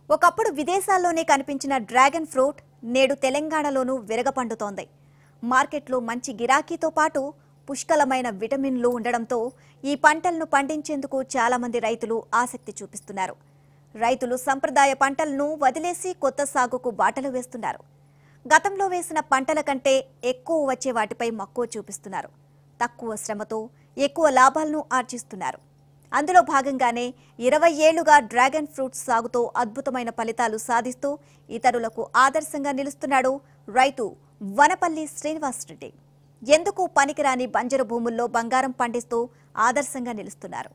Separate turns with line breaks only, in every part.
ఒకప్పుడు విదేశాల్లోనే కనిపించిన డ్రాగన్ ఫ్రూట్ నేడు తెలంగాణలోనూ విరగపండుతోంది మార్కెట్లో మంచి గిరాకీతో పాటు పుష్కలమైన విటమిన్లు ఉండడంతో ఈ పంటలను పండించేందుకు చాలా మంది రైతులు ఆసక్తి చూపిస్తున్నారు రైతులు సంప్రదాయ పంటలను వదిలేసి కొత్త సాగుకు బాటలు వేస్తున్నారు గతంలో వేసిన పంటల కంటే ఎక్కువ వచ్చే వాటిపై మక్కువ చూపిస్తున్నారు తక్కువ శ్రమతో ఎక్కువ లాభాలను ఆర్జిస్తున్నారు అందులో భాగంగానే ఇరవై ఏళ్లుగా డ్రాగన్ ఫ్రూట్ సాగుతో అద్భుతమైన ఫలితాలు సాధిస్తూ ఇతరులకు ఆదర్శంగా నిలుస్తున్నాడు రైతు వనపల్లి శ్రీనివాసరెడ్డి ఎందుకు పనికిరాని బంజరు భూముల్లో బంగారం పండిస్తూ ఆదర్శంగా నిలుస్తున్నారు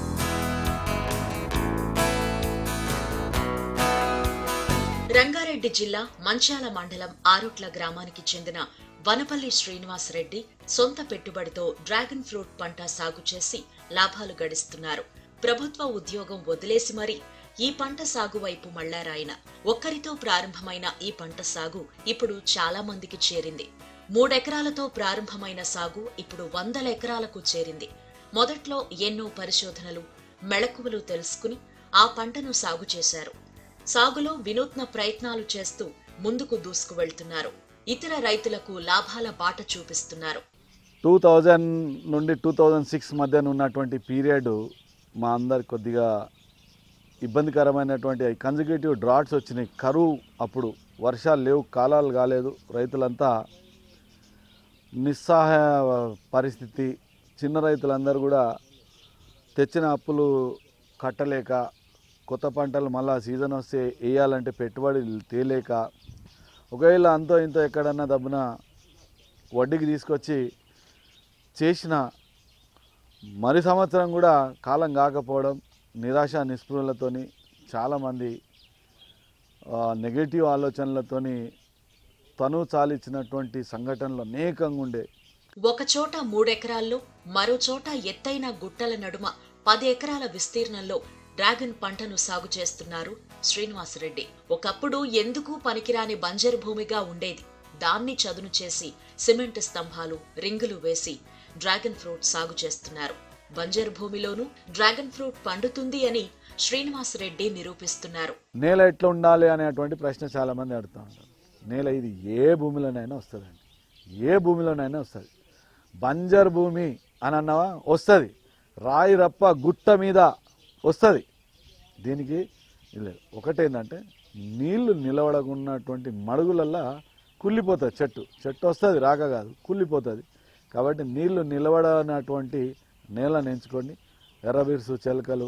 రంగారెడ్డి జిల్లా మంచాల మండలం ఆరుట్ల గ్రామానికి చెందిన వనపల్లి శ్రీనివాసరెడ్డి సొంత పెట్టుబడితో డ్రాగన్ ఫ్రూట్ పంట సాగు చేసి లాభాలు గడిస్తున్నారు ప్రభుత్వ ఉద్యోగం వదిలేసి మరి ఈ పంట సాగు వైపు మళ్లారాయన ఒక్కరితో ప్రారంభమైన ఈ పంట సాగు ఇప్పుడు చాలా మందికి చేరింది మూడెకరాలతో ప్రారంభమైన సాగు ఇప్పుడు వందల ఎకరాలకు చేరింది మొదట్లో ఎన్నో పరిశోధనలు మెళకువలు తెలుసుకుని ఆ పంటను సాగు చేశారు సాగులో వినూత్న ప్రయత్నాలు చేస్తూ ముందుకు దూసుకు వెళ్తున్నారు ఇతర రైతులకు లాభాల బాట చూపిస్తున్నారు
టూ థౌజండ్ నుండి టూ థౌజండ్ సిక్స్ మధ్యన ఉన్నటువంటి పీరియడ్ మా అందరికి కొద్దిగా ఇబ్బందికరమైనటువంటి కన్జర్వేటివ్ డ్రాట్స్ వచ్చినాయి కరువు అప్పుడు వర్షాలు లేవు కాలాలు కాలేదు రైతులంతా నిస్సహాయ పరిస్థితి చిన్న రైతులందరూ కూడా తెచ్చిన అప్పులు కట్టలేక కొత్త పంటలు మళ్ళా సీజన్ వస్తే వేయాలంటే పెట్టుబడి తేలేక ఒకవేళ అంతో ఇంతో ఎక్కడన్నా దబ్బున వడ్డీకి తీసుకొచ్చి చేసిన మరి సంవత్సరం కూడా కాలం కాకపోవడం నిరాశ నిస్పృహలతోని చాలామంది నెగటివ్ ఆలోచనలతోని తను చాలిచ్చినటువంటి సంఘటనలు అనేకంగా ఉండే
ఒక చోట మూడెకరాల్లో మరో చోట ఎత్తైన గుట్టల నడుమ పది ఎకరాల విస్తీర్ణంలో డ్రాగన్ పంటను సాగు చేస్తున్నారు శ్రీనివాసరెడ్డి ఒకప్పుడు ఎందుకు పనికిరాని బంజరు భూమిగా ఉండేది దాన్ని చదును చేసి సిమెంట్ స్తంభాలు రింగులు వేసి డ్రాగన్ ఫ్రూట్ సాగు చేస్తున్నారు బంజరు భూమిలోనూ డ్రాగన్ ఫ్రూట్ పండుతుంది అని శ్రీనివాసరెడ్డి నిరూపిస్తున్నారు
నేల ఎట్లా ఉండాలి అనేటువంటి ప్రశ్న చాలామంది అడుగుతూ ఉంటారు నేల ఇది ఏ భూమిలోనైనా వస్తుందండి ఏ భూమిలోనైనా వస్తుంది బంజర్ భూమి అని అన్నవా వస్తుంది రాయి రప్ప గుట్ట మీద వస్తుంది దీనికి ఇది లేదు ఒకటేంటంటే నీళ్లు నిలవడకున్నటువంటి మడుగులల్లా కుళ్ళిపోతుంది చెట్టు చెట్టు వస్తుంది రాక కాదు కుళ్ళిపోతుంది కాబట్టి నీళ్లు నిలవడనటువంటి నేలను ఎంచుకోండి ఎర్రబిరుసు చెలకలు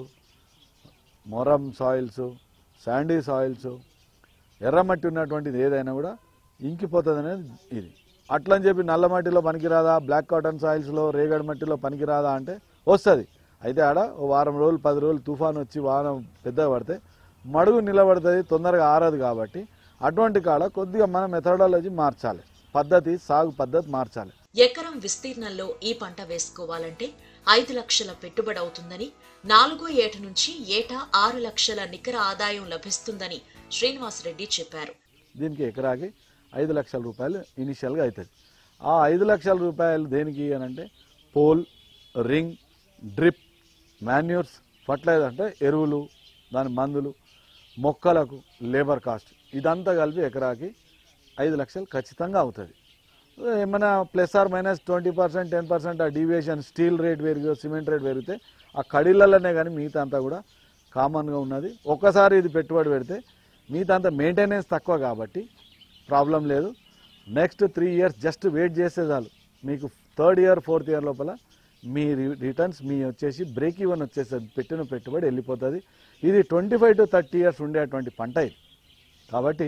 మొరం సాయిల్స్ శాండీ సాయిల్స్ ఎర్రమట్టి ఉన్నటువంటిది ఏదైనా కూడా ఇంకిపోతుంది అనేది ఇది అట్లని చెప్పి నల్ల మట్టిలో పనికిరాదా బ్లాక్ కాటన్ సాయిల్స్లో రేగడి మట్టిలో పనికిరాదా అంటే వస్తుంది అయితే ఆడ ఓ వారం రోజులు పది రోజులు తుఫాన్ వచ్చి వారం పెద్దగా పడితే మడుగు నిలబడుతుంది తొందరగా ఆరదు కాబట్టి అటువంటి కాడ కొద్దిగా మన మెథడాలజీ మార్చాలి పద్ధతి సాగు పద్ధతి మార్చాలి
ఎకరం విస్తీర్ణంలో ఈ పంట వేసుకోవాలంటే ఐదు లక్షల పెట్టుబడి అవుతుందని నాలుగో ఏట నుంచి ఏటా ఆరు లక్షల నికర ఆదాయం లభిస్తుందని శ్రీనివాసరెడ్డి చెప్పారు
దీనికి ఎకరాకి ఐదు లక్షల రూపాయలు ఇనిషియల్గా అవుతుంది ఆ ఐదు లక్షల రూపాయలు దేనికి అని అంటే pole ring drip manures fertiliser అంటే ఎరువులు దాని మందులు మొక్కలకు లేబర్ కాస్ట్ ఇదంతా కలిపి ఎకరాకి ఐదు లక్షలు ఖచ్చితంగా అవుతుంది ఏమైనా plus or minus twenty percent ten percent ఆ డీవియేషన్ స్టీల్ రేట్ పెరిగి సిమెంట్ రేట్ పెరిగితే ఆ కడీలలోనే కానీ మిగతా అంతా కూడా కామన్గా ఉన్నది ఒక్కసారి ఇది పెట్టుబడి పెడితే మిగతా అంతా మెయింటెనెన్స్ తక్కువ కాబట్టి ప్రాబ్లం లేదు next three years just wait చేస్తే చాలు మీకు థర్డ్ ఇయర్ ఫోర్త్ ఇయర్ లోపల మీ రి- రిటర్న్స్ మీ వచ్చేసి బ్రేక్ ఈవెన్ వచ్చేస్తుంది పెట్టిన పెట్టుబడి వెళ్ళిపోతుంది ఇది twenty five to thirty years ఉండేటువంటి పంట ఇది కాబట్టి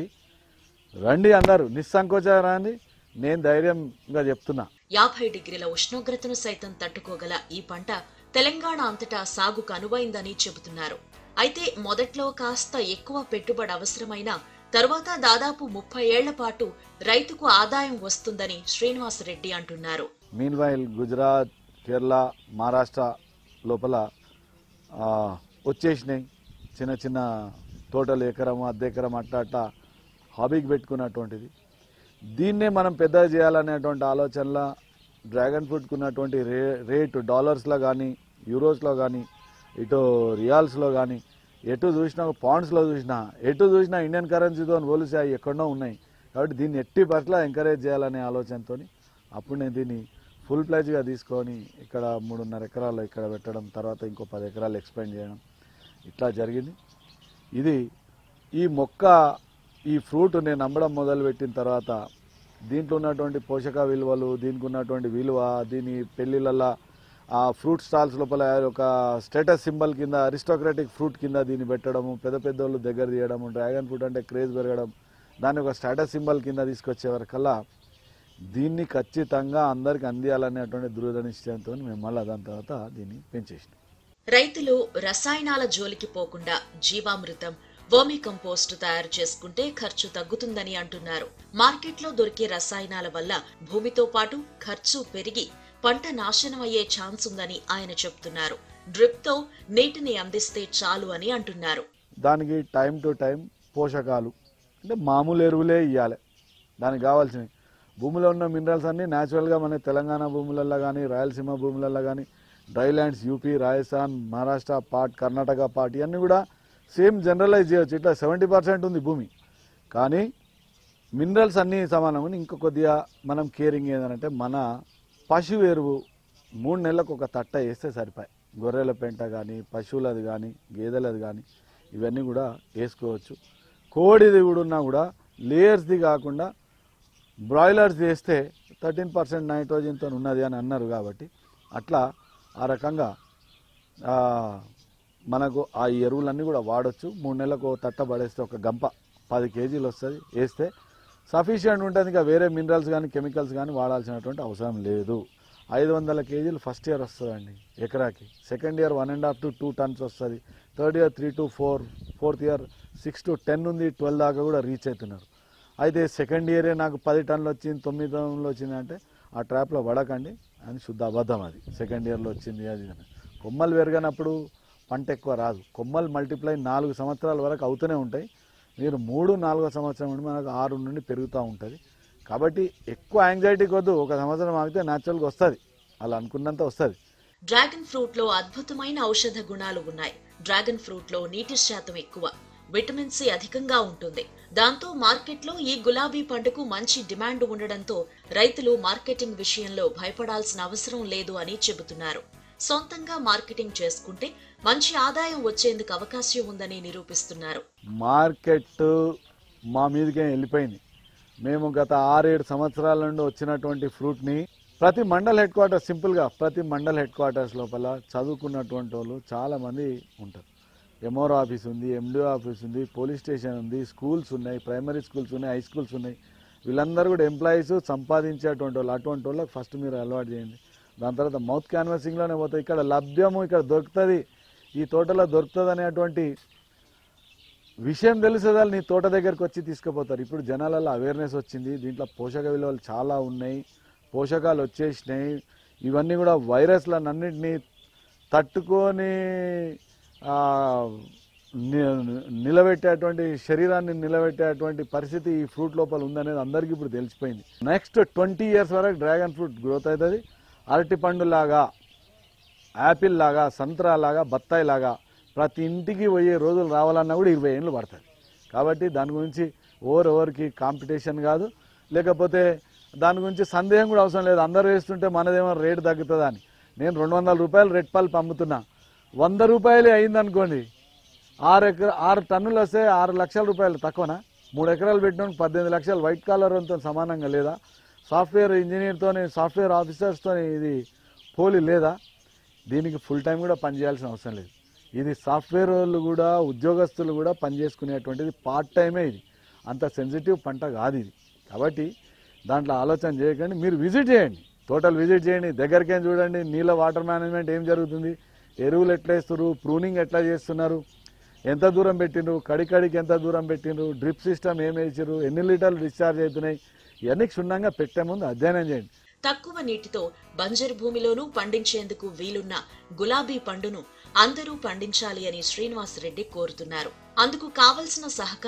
రండి అందరూ నిస్సంకోచారాన్ని నేను ధైర్యంగా చెప్తున్నా
యాభై డిగ్రీల ఉష్ణోగ్రతను సైతం తట్టుకోగల ఈ పంట తెలంగాణ అంతటా సాగుకు అనువైందని చెబుతున్నారు అయితే మొదట్లో కాస్త ఎక్కువ పెట్టుబడి అవసరమైన తరువాత దాదాపు ముప్పై ఏళ్ల పాటు రైతుకు ఆదాయం వస్తుందని శ్రీనివాసరెడ్డి అంటున్నారు
మీన్ వైల్ గుజరాత్ కేరళ మహారాష్ట్ర లోపల ఆ, వచ్చేసినాయి చిన్న చిన్న తోటలు ఎకరం అద్దెకరం అట్ట అట్ట హాబీకి పెట్టుకున్నటువంటిది దీన్నే మనం పెద్దగా చేయాలనేటువంటి ఆలోచనలో డ్రాగన్ ఫ్రూట్కి ఉన్నటువంటి రే రేటు డాలర్స్లో కానీ యూరోస్లో కానీ ఇటు రియాల్స్లో కానీ ఎటు చూసినా పాండ్స్లో చూసినా ఎటు చూసినా ఇండియన్ కరెన్సీతో పోలిసి అవి ఎక్కడో ఉన్నాయి కాబట్టి దీన్ని ఎట్టి పట్ల ఎంకరేజ్ చేయాలనే ఆలోచనతో అప్పుడు నేను దీన్ని ఫుల్ ప్లేజ్గా తీసుకొని ఇక్కడ మూడున్నర ఎకరాలు ఇక్కడ పెట్టడం తర్వాత ఇంకో పది ఎకరాలు ఎక్స్పెండ్ చేయడం ఇట్లా జరిగింది ఇది ఈ మొక్క ఈ ఫ్రూట్ నేను అమ్మడం మొదలుపెట్టిన తర్వాత దీంట్లో ఉన్నటువంటి పోషక విలువలు దీనికి ఉన్నటువంటి విలువ దీని పెళ్ళిళ్ళల్లో ఆ ఫ్రూట్ స్టాల్స్ లోపల ఒక స్టేటస్ సింబల్ కింద అరిస్టోక్రాటిక్ ఫ్రూట్ కింద దీన్ని పెట్టడము పెద్ద పెద్ద వాళ్ళు దగ్గర తీయడము డ్రాగన్ ఫ్రూట్ అంటే క్రేజ్ పెరగడం దాన్ని ఒక స్టేటస్ సింబల్ కింద తీసుకొచ్చే వరకల్లా దీన్ని ఖచ్చితంగా అందరికి అందియాలనేటువంటి దృఢ నిశ్చయంతో మేము మళ్ళీ దాని తర్వాత దీన్ని పెంచేసినాం
రైతులు రసాయనాల జోలికి పోకుండా జీవామృతం వర్మీ కంపోస్ట్ తయారు చేసుకుంటే ఖర్చు తగ్గుతుందని అంటున్నారు మార్కెట్లో దొరికే రసాయనాల వల్ల భూమితో పాటు ఖర్చు పెరిగి పంట నాశనం అయ్యే ఛాన్స్ ఉందని ఆయన చెప్తున్నారు డ్రిప్ తో నీటిని అందిస్తే చాలు అని అంటున్నారు
దానికి టైం టు టైం పోషకాలు అంటే మామూలు ఎరువులే ఇవ్వాలి దానికి కావాల్సినవి భూమిలో ఉన్న మినరల్స్ అన్నీ న్యాచురల్గా మన తెలంగాణ భూములలో కానీ రాయలసీమ భూములలో కానీ dry lands UP Rajasthan Maharashtra part Karnataka part ఇవన్నీ కూడా సేమ్ జనరలైజ్ చేయొచ్చు ఇట్లా సెవెంటీ పర్సెంట్ ఉంది భూమి కానీ మినరల్స్ అన్నీ సమానం కానీ ఇంకా కొద్దిగా మనం కేరింగ్ ఏంటంటే మన పశువు ఎరువు మూడు నెలలకు ఒక తట్ట వేస్తే సరిపోయి గొర్రెల పెంట కానీ పశువులది కానీ గేదెలది కానీ ఇవన్నీ కూడా వేసుకోవచ్చు కోడిది కూడా ఉన్నా కూడా లేయర్స్ది కాకుండా బ్రాయిలర్స్ వేస్తే థర్టీన్ పర్సెంట్ నైట్రోజన్తో ఉన్నది అని అన్నారు కాబట్టి అట్లా ఆ రకంగా ఆ, మనకు ఆ ఎరువులన్నీ కూడా వాడొచ్చు మూడు నెలలకు ఓ తట్ట పడేస్తే ఒక గంప పది కేజీలు వస్తుంది వేస్తే సఫిషియంట్ ఉంటుంది ఇంకా వేరే మినరల్స్ కానీ కెమికల్స్ కానీ వాడాల్సినటువంటి అవసరం లేదు ఐదు వందల కేజీలు ఫస్ట్ ఇయర్ వస్తుందండి ఎకరాకి second year one and half to two tons వస్తుంది third year three to four fourth year six to ten ఉంది ట్వెల్వ్ దాకా కూడా రీచ్ అవుతున్నారు అయితే సెకండ్ ఇయరే నాకు పది టన్నులు వచ్చింది తొమ్మిది టన్నులు వచ్చింది అంటే ఆ ట్రాప్లో పడకండి అని శుద్ధ అబద్ధం అది సెకండ్ ఇయర్లో వచ్చింది అది ఇది అని. కొమ్మలు పెరగనప్పుడు పంట ఎక్కువ రాదు కొమ్మలు మల్టిప్లై నాలుగు సంవత్సరాల వరకు అవుతూనే ఉంటాయి మీరు మూడు నాలుగో సంవత్సరం నుండి మనకు ఆరు నుండి పెరుగుతూ ఉంటుంది కాబట్టి ఎక్కువ యాంగ్జైటీ వద్దు ఒక సంవత్సరం ఆగితే న్యాచురల్గా వస్తుంది అలా అనుకున్నంత వస్తుంది
డ్రాగన్ ఫ్రూట్ లో అద్భుతమైన ఔషధ గుణాలు ఉన్నాయి డ్రాగన్ ఫ్రూట్ లో నీటి శాతం ఎక్కువ విటమిన్ సి అధికంగా ఉంటుంది దాంతో మార్కెట్లో ఈ గులాబీ పంటకు మంచి డిమాండ్ ఉండడంతో రైతులు మార్కెటింగ్ విషయంలో భయపడాల్సిన అవసరం లేదు అని చెబుతున్నారు సొంతంగా మార్కెటింగ్ చేసుకుంటే మంచి ఆదాయం వచ్చేందుకు అవకాశం ఉందని నిరూపిస్తున్నారు
మార్కెట్ మా మీదకే వెళ్ళిపోయింది మేము గత ఆరేడు సంవత్సరాల నుండి వచ్చినటువంటి ఫ్రూట్ని ప్రతి మండల్ హెడ్ క్వార్టర్స్ సింపుల్గా ప్రతి మండల్ హెడ్ క్వార్టర్స్ లోపల చదువుకున్నటువంటి వాళ్ళు చాలామంది ఉంటారు ఎంఆర్ఓ ఆఫీస్ ఉంది ఎండిఓ ఆఫీస్ ఉంది పోలీస్ స్టేషన్ ఉంది స్కూల్స్ ఉన్నాయి ప్రైమరీ స్కూల్స్ ఉన్నాయి హై స్కూల్స్ ఉన్నాయి వీళ్ళందరూ కూడా ఎంప్లాయీస్ సంపాదించేటువంటి వాళ్ళు అటువంటి వాళ్ళకి ఫస్ట్ మీరు అలవాటు చేయండి దాని తర్వాత మౌత్ క్యాన్వాసింగ్లోనే పోతాయి ఇక్కడ లభ్యము ఇక్కడ దొరుకుతుంది ఈ తోటలో దొరుకుతుంది అనేటువంటి విషయం తెలిసేదాలు నీ తోట దగ్గరకు వచ్చి తీసుకుపోతారు ఇప్పుడు జనాలలో అవేర్నెస్ వచ్చింది దీంట్లో పోషక విలువలు చాలా ఉన్నాయి పోషకాలు వచ్చేసినాయి ఇవన్నీ కూడా వైరస్లన్నింటినీ తట్టుకొని ఆ, ని- నిలబెట్టేటువంటి శరీరాన్ని నిలబెట్టేటువంటి పరిస్థితి ఈ ఫ్రూట్ లోపల ఉందనేది అందరికీ ఇప్పుడు తెలిసిపోయింది నెక్స్ట్ ట్వంటీ ఇయర్స్ వరకు డ్రాగన్ ఫ్రూట్ గ్రోత్ అవుతుంది అరటి పండు లాగా యాపిల్ లాగా సంత్రా లాగా బత్తాయి లాగా ప్రతి ఇంటికి పోయే రోజులు రావాలన్నా కూడా ఇరవై ఏళ్ళు పడుతుంది కాబట్టి దాని గురించి ఓవర్ ఓవర్కి కాంపిటీషన్ కాదు లేకపోతే దాని గురించి సందేహం కూడా అవసరం లేదు అందరూ వేస్తుంటే మనదేమో రేటు తగ్గుతుందా అని నేను రెండు వందల రూపాయలు రెడ్ పల్ప్ అమ్ముతున్నా వంద రూపాయలే అయిందనుకోండి ఆరు ఎకర ఆరు టన్నులు వస్తే ఆరు లక్షల రూపాయలు తక్కువనా మూడు ఎకరాలు పెట్టినోడికి పద్దెనిమిది లక్షలు వైట్ కాలర్ తో సమానంగా లేదా సాఫ్ట్వేర్ ఇంజనీర్తోని సాఫ్ట్వేర్ ఆఫీసర్స్తోని ఇది పోలి లేదా దీనికి ఫుల్ టైం కూడా పనిచేయాల్సిన అవసరం లేదు ఇది సాఫ్ట్వేర్ వాళ్ళు కూడా ఉద్యోగస్తులు కూడా పనిచేసుకునేటువంటిది పార్ట్ టైమే ఇది అంత సెన్సిటివ్ పంట కాదు ఇది కాబట్టి దాంట్లో ఆలోచన చేయకండి మీరు విజిట్ చేయండి టోటల్ విజిట్ చేయండి దగ్గరికేం చూడండి నీళ్ళ వాటర్ మేనేజ్మెంట్ ఏం జరుగుతుంది ఎరువులు ఎట్లా వేస్తున్నారు ప్రూనింగ్ ఎట్లా చేస్తున్నారు ఎంత దూరం పెట్టిండ్రు కడికడికి ఎంత దూరం పెట్టిండ్రు డ్రిప్ సిస్టమ్ ఏం వేసారు ఎన్ని లీటర్లు డిశ్చార్జ్ అవుతున్నాయి ఇవన్నీ క్షుణ్ణంగా పెట్టే ముందు అధ్యయనం చేయండి
తక్కువ నీటితో బంజరు భూమిలోనూ పండించేందుకు వీలున్న గులాబీ పండును అందరూ పండించాలి అని శ్రీనివాసరెడ్డి కోరుతున్నారు అందుకు కావలసిన సహకారం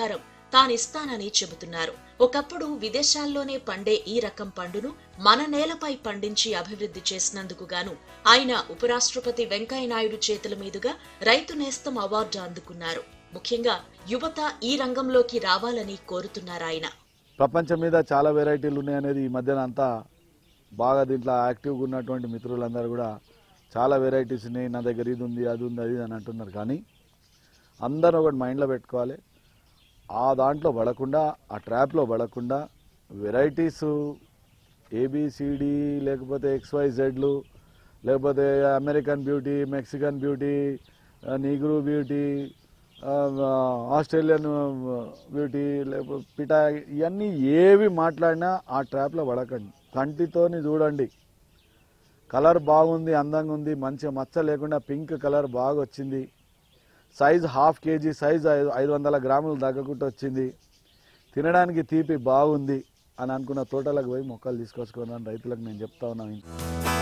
తానిస్తానని చెబుతున్నారు ఒకప్పుడు విదేశాల్లోనే పండే ఈ రకం పండును మన నేలపై పండించి అభివృద్ధి చేసినందుకు గాను ఆయన ఉపరాష్ట్రపతి వెంకయ్యనాయుడు చేతుల మీదుగా రైతు నేస్తం అవార్డు అందుకున్నారు ముఖ్యంగా యువత ఈ రంగంలోకి రావాలని కోరుతున్నారాయన
ప్రపంచం మీద చాలా వెరైటీలు ఉన్నాయనేది ఈ మధ్యన అంతా బాగా దీంట్లో యాక్టివ్గా ఉన్నటువంటి మిత్రులందరూ కూడా చాలా వెరైటీస్ ఉన్నాయి నా దగ్గర ఇది ఉంది అది ఉంది అది అని అంటున్నారు కానీ అందరూ ఒకటి మైండ్లో పెట్టుకోవాలి ఆ దాంట్లో పడకుండా ఆ ట్రాప్లో పడకుండా వెరైటీస్ ఏబిసిడి లేకపోతే ఎక్స్వైజెడ్లు లేకపోతే American beauty Mexican beauty negro beauty ఆ, ఆస్ట్రేలియన్ బ్యూటీ లేకపోతే పిటా ఇవన్నీ ఏవి మాట్లాడినా ఆ ట్రాప్లో పడకండి కంటితోని చూడండి కలర్ బాగుంది అందంగా ఉంది మంచిగా మచ్చ లేకుండా పింక్ కలర్ బాగా వచ్చింది సైజ్ హాఫ్ కేజీ సైజ్ ఐదు ఐదు వందల గ్రాములు తగ్గకుండా వచ్చింది తినడానికి తీపి బాగుంది అని అనుకున్న తోటలకు పోయి మొక్కలు తీసుకొచ్చుకున్నాను రైతులకు నేను చెప్తా ఉన్నాను